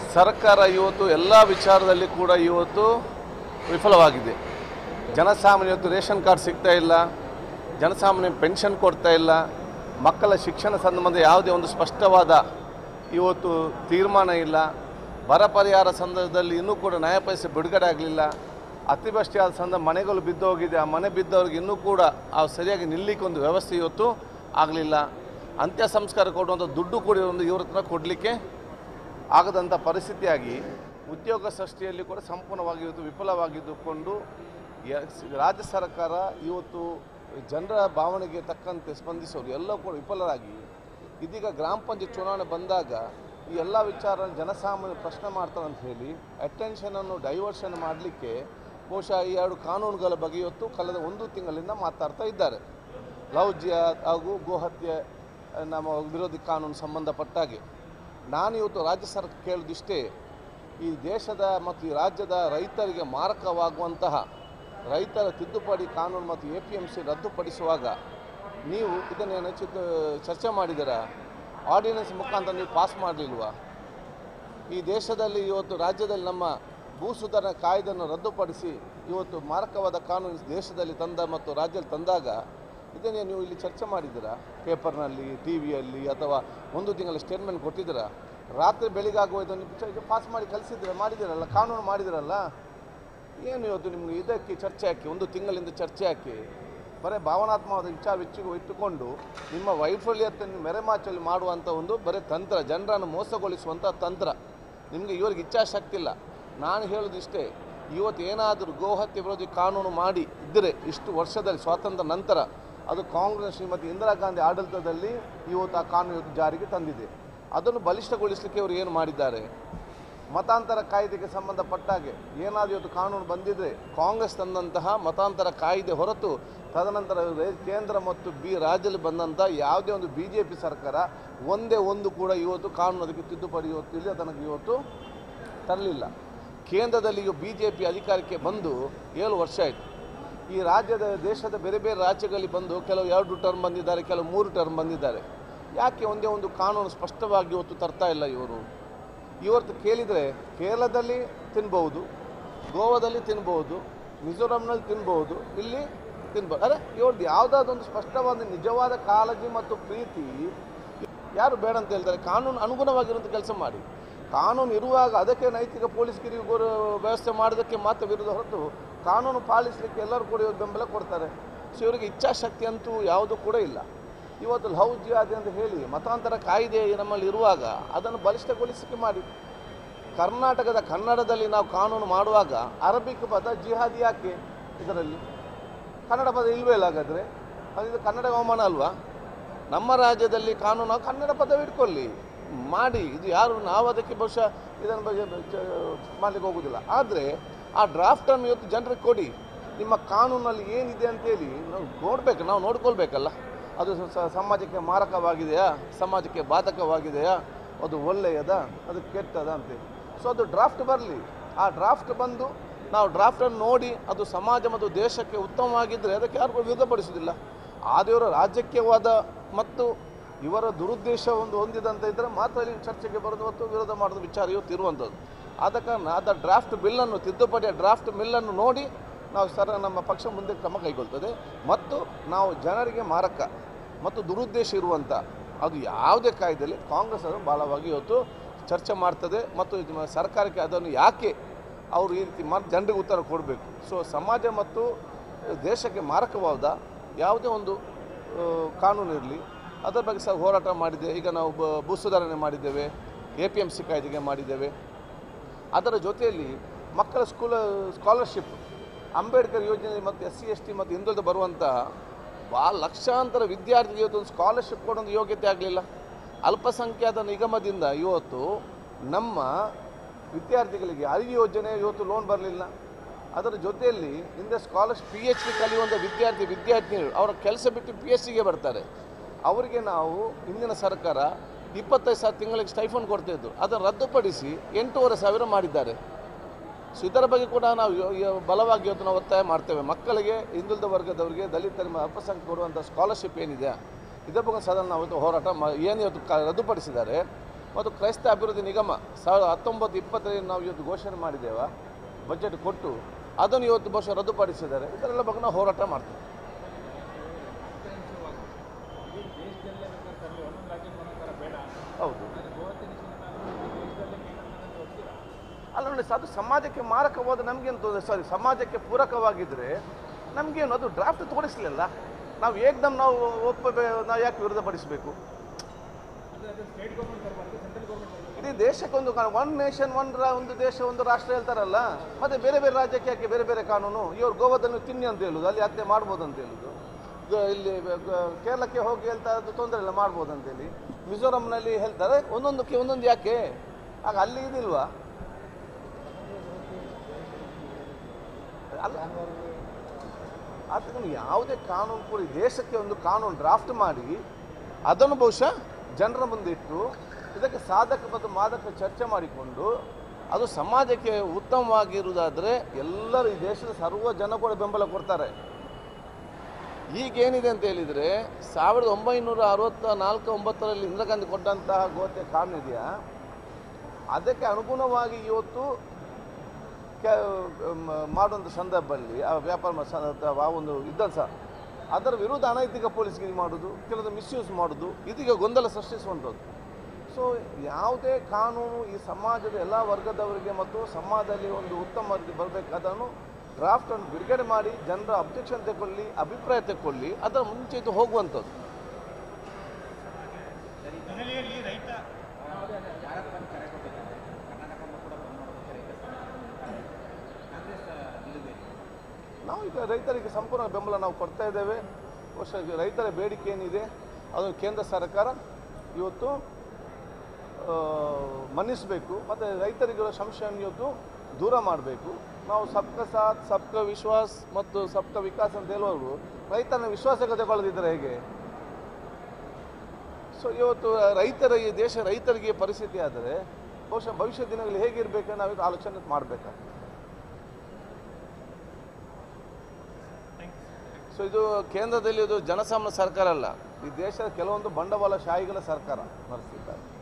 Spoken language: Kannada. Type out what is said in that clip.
ಸರ್ಕಾರ ಇವತ್ತು ಎಲ್ಲ ವಿಚಾರದಲ್ಲಿ ಕೂಡ ಇವತ್ತು ವಿಫಲವಾಗಿದೆ ಜನಸಾಮಾನ್ಯ ಇವತ್ತು ರೇಷನ್ ಕಾರ್ಡ್ ಸಿಗ್ತಾ ಇಲ್ಲ ಜನಸಾಮಾನ್ಯ ಪೆನ್ಷನ್ ಕೊಡ್ತಾ ಇಲ್ಲ ಮಕ್ಕಳ ಶಿಕ್ಷಣ ಸಂಬಂಧ ಯಾವುದೇ ಒಂದು ಸ್ಪಷ್ಟವಾದ ಇವತ್ತು ತೀರ್ಮಾನ ಇಲ್ಲ ಬರ ಪರಿಹಾರ ಸಂದರ್ಭದಲ್ಲಿ ಇನ್ನೂ ಕೂಡ ನ್ಯಾಯ ಪೈಸೆ ಬಿಡುಗಡೆ ಆಗಲಿಲ್ಲ ಅತಿವೃಷ್ಟಿ ಆದ ಸಂದರ್ಭ ಮನೆಗಳು ಬಿದ್ದೋಗಿದೆ ಆ ಮನೆ ಬಿದ್ದವ್ರಿಗೆ ಇನ್ನೂ ಕೂಡ ಆ ಸರಿಯಾಗಿ ನಿಲ್ಲಿಕ್ಕೆ ಒಂದು ವ್ಯವಸ್ಥೆ ಇವತ್ತು ಆಗಲಿಲ್ಲ ಅಂತ್ಯ ಸಂಸ್ಕಾರ ಕೊಡುವಂಥ ದುಡ್ಡು ಕೂಡ ಒಂದು ಇವ್ರ ಹತ್ರ ಕೊಡಲಿಕ್ಕೆ ಆಗದಂಥ ಪರಿಸ್ಥಿತಿಯಾಗಿ ಉದ್ಯೋಗ ಸೃಷ್ಟಿಯಲ್ಲಿ ಕೂಡ ಸಂಪೂರ್ಣವಾಗಿ ಇವತ್ತು ವಿಫಲವಾಗಿದ್ದುಕೊಂಡು ಯ- ರಾಜ್ಯ ಸರ್ಕಾರ ಇವತ್ತು ಜನರ ಭಾವನೆಗೆ ತಕ್ಕಂತೆ ಸ್ಪಂದಿಸೋರು ಎಲ್ಲ ಕೂಡ ವಿಫಲರಾಗಿ ಇದೀಗ ಗ್ರಾಮ ಪಂಚಾಯತ್ ಚುನಾವಣೆ ಬಂದಾಗ ಈ ಎಲ್ಲ ವಿಚಾರ ಜನಸಾಮಾನ್ಯ ಪ್ರಶ್ನೆ ಮಾಡ್ತಾರೆ ಅಂತ ಹೇಳಿ ಅಟೆನ್ಷನನ್ನು ಡೈವರ್ಷನ್ ಮಾಡಲಿಕ್ಕೆ ಬಹುಶಃ ಈ ಎರಡು ಕಾನೂನುಗಳ ಬಗ್ಗೆ ಇವತ್ತು ಕಳೆದ ಒಂದು ತಿಂಗಳಿಂದ ಮಾತಾಡ್ತಾ ಇದ್ದಾರೆ ಲವ್ ಜಿಹಾದ್ ಹಾಗೂ ಗೋಹತ್ಯೆ ಆ, ನಮ್ಮ ವಿರೋಧಿ ಕಾನೂನು ಸಂಬಂಧಪಟ್ಟಾಗೆ ನಾನು ಇವತ್ತು ರಾಜ್ಯ ಸರ್ಕಾರ ಕೇಳಿದಿಷ್ಟೇ ಈ ದೇಶದ ಮತ್ತು ಈ ರಾಜ್ಯದ ರೈತರಿಗೆ ಮಾರಕವಾಗುವಂತಹ ರೈತರ ತಿದ್ದುಪಡಿ ಕಾನೂನು ಮತ್ತು ಎ ಪಿ ಎಮ್ ಸಿ ರದ್ದುಪಡಿಸುವಾಗ ನೀವು ಇದನ್ನೇನು ಚಿತ್ ಚರ್ಚೆ ಮಾಡಿದ್ದೀರಾ ಆರ್ಡಿನೆನ್ಸ್ ಮುಖಾಂತರ ನೀವು ಪಾಸ್ ಮಾಡಲಿಲ್ವಾ ಈ ದೇಶದಲ್ಲಿ ಇವತ್ತು ರಾಜ್ಯದಲ್ಲಿ ನಮ್ಮ ಭೂ ಸುಧಾರಣಾ ಕಾಯ್ದೆಯನ್ನು ರದ್ದುಪಡಿಸಿ ಇವತ್ತು ಮಾರಕವಾದ ಕಾನೂನು ದೇಶದಲ್ಲಿ ತಂದ ಮತ್ತು ರಾಜ್ಯದಲ್ಲಿ ತಂದಾಗ ಇದನ್ನೇ ನೀವು ಇಲ್ಲಿ ಚರ್ಚೆ ಮಾಡಿದ್ದೀರಾ ಪೇಪರ್ನಲ್ಲಿ ಟಿ ವಿಯಲ್ಲಿ ಅಥವಾ ಒಂದು ತಿಂಗಳ ಸ್ಟೇಟ್ಮೆಂಟ್ ಕೊಟ್ಟಿದ್ದೀರಾ ರಾತ್ರಿ ಬೆಳಿಗಾಗುವ ಇದನ್ನು ಚ- ಇದು ಪಾಸ್ ಮಾಡಿ ಕಲಿಸಿದ್ದೀರಾ ಮಾಡಿದ್ದೀರಲ್ಲ ಕಾನೂನು ಮಾಡಿದ್ದೀರಲ್ಲ ಏನು ಇವತ್ತು ನಿಮಗೆ ಇದಕ್ಕೆ ಚರ್ಚೆ ಹಾಕಿ ಒಂದು ತಿಂಗಳಿಂದ ಚರ್ಚೆ ಹಾಕಿ ಬರೀ ಭಾವನಾತ್ಮಕವಾದ ವಿಚಾರ ಇಚ್ಚು ಇಟ್ಟುಕೊಂಡು ನಿಮ್ಮ ವೈಫಲ್ಯತೆಯನ್ನು ಮೆರೆಮಾಚಲ್ಲಿ ಮಾಡುವಂಥ ಒಂದು ಬರೀ ತಂತ್ರ ಜನರನ್ನು ಮೋಸಗೊಳಿಸುವಂಥ ತಂತ್ರ ನಿಮಗೆ ಇವರಿಗೆ ಇಚ್ಛಾಶಕ್ತಿ ಇಲ್ಲ ನಾನು ಹೇಳೋದಿಷ್ಟೇ ಇವತ್ತು ಏನಾದರೂ ಗೋಹತ್ಯೆ ವಿರೋಧಿ ಕಾನೂನು ಮಾಡಿ ಇದ್ದರೆ ಇಷ್ಟು ವರ್ಷದಲ್ಲಿ ಸ್ವಾತಂತ್ರ್ಯ ನಂತರ ಅದು ಕಾಂಗ್ರೆಸ್ ಶ್ರೀಮತಿ ಇಂದಿರಾ ಗಾಂಧಿ ಆಡಳಿತದಲ್ಲಿ ಇವತ್ತು ಆ ಕಾನೂನು ಇವತ್ತು ಜಾರಿಗೆ ತಂದಿದೆ ಅದನ್ನು ಬಲಿಷ್ಠಗೊಳಿಸಲಿಕ್ಕೆ ಇವರು ಏನು ಮಾಡಿದ್ದಾರೆ ಮತಾಂತರ ಕಾಯ್ದೆಗೆ ಸಂಬಂಧಪಟ್ಟಾಗೆ ಏನಾದರೂ ಇವತ್ತು ಕಾನೂನು ಬಂದಿದ್ರೆ ಕಾಂಗ್ರೆಸ್ ತಂದಂತಹ ಮತಾಂತರ ಕಾಯ್ದೆ ಹೊರತು ತದನಂತರ ರೇ- ಕೇಂದ್ರ ಮತ್ತು ಬಿ ರಾಜ್ಯದಲ್ಲಿ ಬಂದಂಥ ಯಾವುದೇ ಒಂದು ಬಿ ಜೆ ಪಿ ಸರ್ಕಾರ ಒಂದೇ ಒಂದು ಕೂಡ ಇವತ್ತು ಕಾನೂನು ಅದಕ್ಕೆ ತಿದ್ದುಪಡಿ ಇವತ್ತು ಇಲ್ಲಿ ತನಕ ಇವತ್ತು ತರಲಿಲ್ಲ ಕೇಂದ್ರದಲ್ಲಿ ಈಗ ಬಿ ಜೆ ಪಿ ಅಧಿಕಾರಕ್ಕೆ ಬಂದು ಏಳು ವರ್ಷ ಆಯಿತು ಈ ರಾಜ್ಯದ ದೇಶದ ಬೇರೆ ಬೇರೆ ರಾಜ್ಯಗಳಲ್ಲಿ ಬಂದು ಕೆಲವು ಎರಡು ಟರ್ಮ್ ಬಂದಿದ್ದಾರೆ ಕೆಲವು ಮೂರು ಟರ್ಮ್ ಬಂದಿದ್ದಾರೆ ಯಾಕೆ ಒಂದೇ ಒಂದು ಕಾನೂನು ಸ್ಪಷ್ಟವಾಗಿ ಇವತ್ತು ತರ್ತಾ ಇಲ್ಲ ಇವರು ಇವತ್ತು ಕೇಳಿದರೆ ಕೇರಳದಲ್ಲಿ ತಿನ್ಬೋದು ಗೋವಾದಲ್ಲಿ ತಿನ್ಬೋದು ಮಿಜೋರಾಂನಲ್ಲಿ ತಿನ್ಬೋದು ಇಲ್ಲಿ ತಿನ್ಬೋದು ಅರೆ ಇವ್ರದ್ದು ಯಾವುದಾದ್ರು ಒಂದು ಸ್ಪಷ್ಟವಾದ ನಿಜವಾದ ಕಾಳಜಿ ಮತ್ತು ಪ್ರೀತಿ ಯಾರು ಬೇಡ ಅಂತ ಹೇಳ್ತಾರೆ ಕಾನೂನು ಅನುಗುಣವಾಗಿರುವಂಥ ಕೆಲಸ ಮಾಡಿ ಕಾನೂನು ಇರುವಾಗ ಅದಕ್ಕೆ ನೈತಿಕ ಪೊಲೀಸ್ ಕಿರಿಯ ವ್ಯವಸ್ಥೆ ಮಾಡೋದಕ್ಕೆ ಮಾತ್ರ ವಿರುದ್ಧ ಹೊರತು ಕಾನೂನು ಪಾಲಿಸಲಿಕ್ಕೆ ಎಲ್ಲರೂ ಕೂಡ ಇವತ್ತು ಬೆಂಬಲ ಕೊಡ್ತಾರೆ ಸೊ ಇವರಿಗೆ ಇಚ್ಛಾಶಕ್ತಿ ಅಂತೂ ಯಾವುದೂ ಕೂಡ ಇಲ್ಲ ಇವತ್ತು ಲವ್ ಜಿಹಾದಿ ಅಂತ ಹೇಳಿ ಮತಾಂತರ ಕಾಯ್ದೆ ನಮ್ಮಲ್ಲಿ ಇರುವಾಗ ಅದನ್ನು ಬಲಿಷ್ಠಗೊಳಿಸಿಕೆ ಮಾಡಿ ಕರ್ನಾಟಕದ ಕನ್ನಡದಲ್ಲಿ ನಾವು ಕಾನೂನು ಮಾಡುವಾಗ ಅರಬಿಕ್ ಪದ ಜಿಹಾದಿ ಯಾಕೆ ಇದರಲ್ಲಿ ಕನ್ನಡ ಪದ ಇಲ್ವೇ ಇಲ್ಲ ಹಾಗಾದರೆ ಅದು ಇದು ಕನ್ನಡ ಅವಮಾನ ಅಲ್ವಾ ನಮ್ಮ ರಾಜ್ಯದಲ್ಲಿ ಕಾನೂನು ಕನ್ನಡ ಪದ ಇಟ್ಕೊಳ್ಳಿ ಮಾಡಿ ಇದು ಯಾರು ನಾವು ಅದಕ್ಕೆ ಬಹುಶಃ ಇದನ್ನು ಬಗ್ಗೆ ಚ- ಮಾಡ್ಲಿಕ್ಕೆ ಹೋಗೋದಿಲ್ಲ ಆದರೆ ಆ ಡ್ರಾಫ್ಟನ್ನು ಇವತ್ತು ಜನರಿಗೆ ಕೊಡಿ ನಿಮ್ಮ ಕಾನೂನಲ್ಲಿ ಏನಿದೆ ಅಂತೇಳಿ ನಾವು ನೋಡಬೇಕು ನಾವು ನೋಡ್ಕೊಳ್ಬೇಕಲ್ಲ ಅದು ಸ- ಸಮಾಜಕ್ಕೆ ಮಾರಕವಾಗಿದೆಯಾ ಸಮಾಜಕ್ಕೆ ಬಾಧಕವಾಗಿದೆಯಾ ಅದು ಒಳ್ಳೆಯದ ಅದು ಕೆಟ್ಟದ ಅಂತೇಳಿ ಸೊ ಅದು ಡ್ರಾಫ್ಟ್ ಬರಲಿ ಆ ಡ್ರಾಫ್ಟ್ ಬಂದು ನಾವು ಡ್ರಾಫ್ಟನ್ನು ನೋಡಿ ಅದು ಸಮಾಜ ಮತ್ತು ದೇಶಕ್ಕೆ ಉತ್ತಮವಾಗಿದ್ದರೆ ಅದಕ್ಕೆ ಯಾರು ಕೂಡ ವಿರೋಧಪಡಿಸೋದಿಲ್ಲ ಆದೇವರ ರಾಜ್ಯಕ್ಕೆ ವಾದ ಮತ್ತು ಇವರ ದುರುದ್ದೇಶ ಒಂದು ಹೊಂದಿದಂತ ಇದ್ದರೆ ಮಾತ್ರ ಇಲ್ಲಿ ಚರ್ಚೆಗೆ ಬರೋದು ಮತ್ತು ವಿರೋಧ ಮಾಡೋದು ವಿಚಾರ ಇವತ್ತು ಇರುವಂಥದ್ದು ಆದ ಕಾರಣ ಅದ ಡ್ರಾಫ್ಟ್ ಬಿಲ್ಲನ್ನು ತಿದ್ದುಪಡಿಯ ಡ್ರಾಫ್ಟ್ ಬಿಲ್ಲನ್ನು ನೋಡಿ ನಾವು ಸರ ನಮ್ಮ ಪಕ್ಷ ಮುಂದೆ ಕ್ರಮ ಕೈಗೊಳ್ತದೆ ಮತ್ತು ನಾವು ಜನರಿಗೆ ಮಾರಕ ಮತ್ತು ದುರುದ್ದೇಶ ಇರುವಂಥ ಅದು ಯಾವುದೇ ಕಾಯ್ದೆಯಲ್ಲಿ ಕಾಂಗ್ರೆಸ್ ಅದನ್ನು ಬಹಳವಾಗಿ ಇವತ್ತು ಚರ್ಚೆ ಮಾಡ್ತದೆ ಮತ್ತು ಇದು ಮ- ಸರ್ಕಾರಕ್ಕೆ ಅದನ್ನು ಯಾಕೆ ಅವರು ಈ ರೀತಿ ಮಾಡಿ ಜನರಿಗೆ ಉತ್ತರ ಕೊಡಬೇಕು ಸೊ ಸಮಾಜ ಮತ್ತು ದೇಶಕ್ಕೆ ಮಾರಕವಾದ ಯಾವುದೇ ಒಂದು ಆ, ಕಾನೂನು ಇರಲಿ ಅದರ ಬಗ್ಗೆ ಸಹ ಹೋರಾಟ ಮಾಡಿದೆ ಈಗ ನಾವು ಬ- ಭೂ ಸುಧಾರಣೆ ಮಾಡಿದ್ದೇವೆ ಎ ಪಿ ಎಮ್ ಸಿ ಕಾಯ್ದೆಗೆ ಮಾಡಿದ್ದೇವೆ ಅದರ ಜೊತೆಯಲ್ಲಿ ಮಕ್ಕಳ ಸ್ಕೂಲ ಸ್ಕಾಲರ್ಶಿಪ್ ಅಂಬೇಡ್ಕರ್ ಯೋಜನೆ ಮತ್ತು ಎಸ್ ಸಿ ಎಸ್ ಟಿ ಮತ್ತು ಹಿಂದುಳಿದ ಬರುವಂತಹ ಭಾಳ ಲಕ್ಷಾಂತರ ವಿದ್ಯಾರ್ಥಿಗಳಿಗೆ ಇವತ್ತು ಒಂದು ಸ್ಕಾಲರ್ಶಿಪ್ ಕೊಡೋದು ಯೋಗ್ಯತೆ ಆಗಲಿಲ್ಲ ಅಲ್ಪಸಂಖ್ಯಾತ ನಿಗಮದಿಂದ ಇವತ್ತು ನಮ್ಮ ವಿದ್ಯಾರ್ಥಿಗಳಿಗೆ ಅರಿವು ಯೋಜನೆ ಇವತ್ತು ಲೋನ್ ಬರಲಿಲ್ಲ ಅದರ ಜೊತೆಯಲ್ಲಿ ಹಿಂದೆ ಸ್ಕಾಲರ್ಶಿಪ್ ಪಿ ಎಚ್ ಡಿ ಕಲಿಯುವಂಥ ವಿದ್ಯಾರ್ಥಿ ವಿದ್ಯಾರ್ಥಿನಿಗಳು ಅವರ ಕೆಲಸ ಬಿಟ್ಟು ಪಿ ಎಚ್ ಡಿಗೆ ಬರ್ತಾರೆ ಅವರಿಗೆ ನಾವು ಹಿಂದಿನ ಸರ್ಕಾರ ಇಪ್ಪತ್ತೈದು ಸಾವಿರ ತಿಂಗಳಿಗೆ ಸ್ಟೈಫಂಡ್ ಕೊಡ್ತಾಯಿದ್ದು ಅದನ್ನು ರದ್ದುಪಡಿಸಿ ಎಂಟೂವರೆ ಸಾವಿರ ಮಾಡಿದ್ದಾರೆ ಸೊ ಇದರ ಬಗ್ಗೆ ಕೂಡ ನಾವು ಯೋ- ಯೋ- ಬಲವಾಗಿ ಇವತ್ತು ನಾವು ಒತ್ತಾಯ ಮಾಡ್ತೇವೆ ಮಕ್ಕಳಿಗೆ ಹಿಂದುಳಿದ ವರ್ಗದವರಿಗೆ ದಲಿತರಿಗೆ ಅಲ್ಪಸಂಖ್ಯೆ ಕೊಡುವಂಥ ಸ್ಕಾಲರ್ಶಿಪ್ ಏನಿದೆ ಇದರ ಬಗ್ಗೆ ಸದಾ ನಾವು ಇವತ್ತು ಹೋರಾಟ ಮಾ ಏನು ಇವತ್ತು ಕ ರದ್ದುಪಡಿಸಿದ್ದಾರೆ ಮತ್ತು ಕ್ರೈಸ್ತ ಅಭಿವೃದ್ಧಿ ನಿಗಮ ಸಾವಿರದ ಹತ್ತೊಂಬತ್ತು ಇಪ್ಪತ್ತರಲ್ಲಿ ನಾವು ಇವತ್ತು ಘೋಷಣೆ ಮಾಡಿದ್ದೇವ ಬಜೆಟ್ ಕೊಟ್ಟು ಅದನ್ನು ಇವತ್ತು ಬಹುಶಃ ರದ್ದುಪಡಿಸಿದ್ದಾರೆ ಇದರೆಲ್ಲ ಬಗ್ಗೆ ನಾವು ಹೋರಾಟ ಮಾಡ್ತೀವಿ ಹೌದು ಅಲ್ಲ ನೋಡಿ ಅದು ಸಮಾಜಕ್ಕೆ ಮಾರಕವಾದ ನಮಗೇನು ತೊಂದರೆ ಸಾರಿ ಸಮಾಜಕ್ಕೆ ಪೂರಕವಾಗಿದ್ದರೆ ನಮಗೇನು ಅದು ಡ್ರಾಫ್ಟ್ ತೋರಿಸಲಿಲ್ಲ ನಾವು ಏಕ್ದಮ್ ನಾವು ಒಪ್ಪಬೇ ನಾವು ಯಾಕೆ ವಿರೋಧಪಡಿಸಬೇಕು ಇಡೀ ದೇಶಕ್ಕೊಂದು ಒನ್ ನೇಷನ್ ಒನ್ ರಾ ಒಂದು ದೇಶ ಒಂದು ರಾಷ್ಟ್ರ ಹೇಳ್ತಾರಲ್ಲ ಮತ್ತೆ ಬೇರೆ ಬೇರೆ ರಾಜ್ಯಕ್ಕೆ ಯಾಕೆ ಬೇರೆ ಬೇರೆ ಕಾನೂನು ಇವ್ರು ಗೋವಾದಲ್ಲಿ ತಿನ್ನಿ ಅಂತ ಹೇಳುದು ಅಲ್ಲಿ ಹತ್ಯೆ ಮಾಡ್ಬೋದು ಅಂತ ಹೇಳುದು ಗ- ಇಲ್ಲಿ ಗ- ಕೇರಳಕ್ಕೆ ಹೋಗಿ ಹೇಳ್ತಾ ಇದ್ದು ತೊಂದರೆ ಇಲ್ಲ ಮಾಡ್ಬೋದು ಅಂತೇಳಿ ಮಿಜೋರಾಂನಲ್ಲಿ ಹೇಳ್ತಾರೆ ಒಂದೊಂದಕ್ಕೆ ಒಂದೊಂದು ಯಾಕೆ ಆಗ ಅಲ್ಲಿ ಇದಿಲ್ವಾ ಅಲ್ಲ ಅದನ್ನು ಯಾವುದೇ ಕಾನೂನು ಕೂಡ ಈ ದೇಶಕ್ಕೆ ಒಂದು ಕಾನೂನು ಡ್ರಾಫ್ಟ್ ಮಾಡಿ ಅದನ್ನು ಬಹುಶಃ ಜನರ ಮುಂದೆ ಇಟ್ಟು ಇದಕ್ಕೆ ಸಾಧಕ ಮತ್ತು ಮಾದಕ ಚರ್ಚೆ ಮಾಡಿಕೊಂಡು ಅದು ಸಮಾಜಕ್ಕೆ ಉತ್ತಮವಾಗಿರುವುದಾದರೆ ಎಲ್ಲರೂ ಈ ದೇಶದ ಸರ್ವ ಜನ ಕೂಡ ಬೆಂಬಲ ಕೊಡ್ತಾರೆ ಈಗೇನಿದೆ ಅಂತ ಹೇಳಿದರೆ ಸಾವಿರದ ಒಂಬೈನೂರ ಅರವತ್ತ ನಾಲ್ಕು ಒಂಬತ್ತರಲ್ಲಿ ಇಂದಿರಾ ಗಾಂಧಿ ಕೊಟ್ಟಂತಹ ಗೋತೆ ಕಾನೂನು ಇದೆಯಾ ಅದಕ್ಕೆ ಅನುಗುಣವಾಗಿ ಇವತ್ತು ಕೆ ಮ- ಮಾಡುವಂಥ ಸಂದರ್ಭದಲ್ಲಿ ಆ ವ್ಯಾಪಾರ ಮ- ಸ- ಅಥವಾ ಆ ಒಂದು ಇದ್ದ ಸಹ ಅದರ ವಿರುದ್ಧ ಅನೈತಿಕ ಪೊಲೀಸ್ಗಿರಿ ಮಾಡೋದು ಕೆಲವೊಂದು ಮಿಸ್ಯೂಸ್ ಮಾಡೋದು ಇದೀಗ ಗೊಂದಲ ಸೃಷ್ಟಿಸುವಂಥದ್ದು ಸೊ ಯಾವುದೇ ಕಾನೂನು ಈ ಸಮಾಜದ ಎಲ್ಲ ವರ್ಗದವರಿಗೆ ಮತ್ತು ಸಮಾಜದಲ್ಲಿ ಒಂದು ಉತ್ತಮ ಬರಬೇಕಾದನ್ನು ಡ್ರಾಫ್ಟನ್ನು ಬಿಡುಗಡೆ ಮಾಡಿ ಜನರ ಅಬ್ಜೆಕ್ಷನ್ ತಗೊಳ್ಳಿ ಅಭಿಪ್ರಾಯ ತಗೊಳ್ಳಿ ಅದರ ಮುಂಚೆ ಇದು ಹೋಗುವಂಥದ್ದು ಹಿನ್ನೆಲೆಯಲ್ಲಿ ರೈತ ನಾವು ಈಗ ರೈತರಿಗೆ ಸಂಪೂರ್ಣ ಬೆಂಬಲ ನಾವು ಕೊಡ್ತಾ ಇದ್ದೇವೆ ಬಹುಶಃ ಈಗ ರೈತರ ಬೇಡಿಕೆ ಏನಿದೆ ಅದನ್ನು ಕೇಂದ್ರ ಸರ್ಕಾರ ಇವತ್ತು ಆ, ಮನ್ನಿಸಬೇಕು ಮತ್ತು ರೈತರಿಗಿರೋ ಸಂಶಯವನ್ನು ಇವತ್ತು ದೂರ ಮಾಡಬೇಕು ನಾವು ಸಬ್ಕ ಸಾಥ್ ಸಬ್ಕ ವಿಶ್ವಾಸ್ ಮತ್ತು ಸಬ್ಕ ವಿಕಾಸ್ ಅಂತ ಹೇಳುವವರು ರೈತನ ವಿಶ್ವಾಸಕ್ಕೆ ತಗೊಳ್ಳದಿದ್ದರೆ ಹೇಗೆ ಸೊ ಇವತ್ತು ರೈತರ ಈ ದೇಶ ರೈತರಿಗೆ ಪರಿಸ್ಥಿತಿ ಆದರೆ ಬಹುಶಃ ಭವಿಷ್ಯ ದಿನಗಳಲ್ಲಿ ಹೇಗಿರಬೇಕು ನಾವು ಇದು ಆಲೋಚನೆ ಮಾಡಬೇಕಾಗ್ತದೆ ಸೊ ಇದು ಕೇಂದ್ರದಲ್ಲಿ ಇದು ಜನಸಾಮಾನ್ಯ ಸರ್ಕಾರ ಅಲ್ಲ ಈ ದೇಶದ ಕೆಲವೊಂದು ಬಂಡವಾಳಶಾಹಿಗಳ ಸರ್ಕಾರ ನಡೆಸಿದ್ದಾರೆ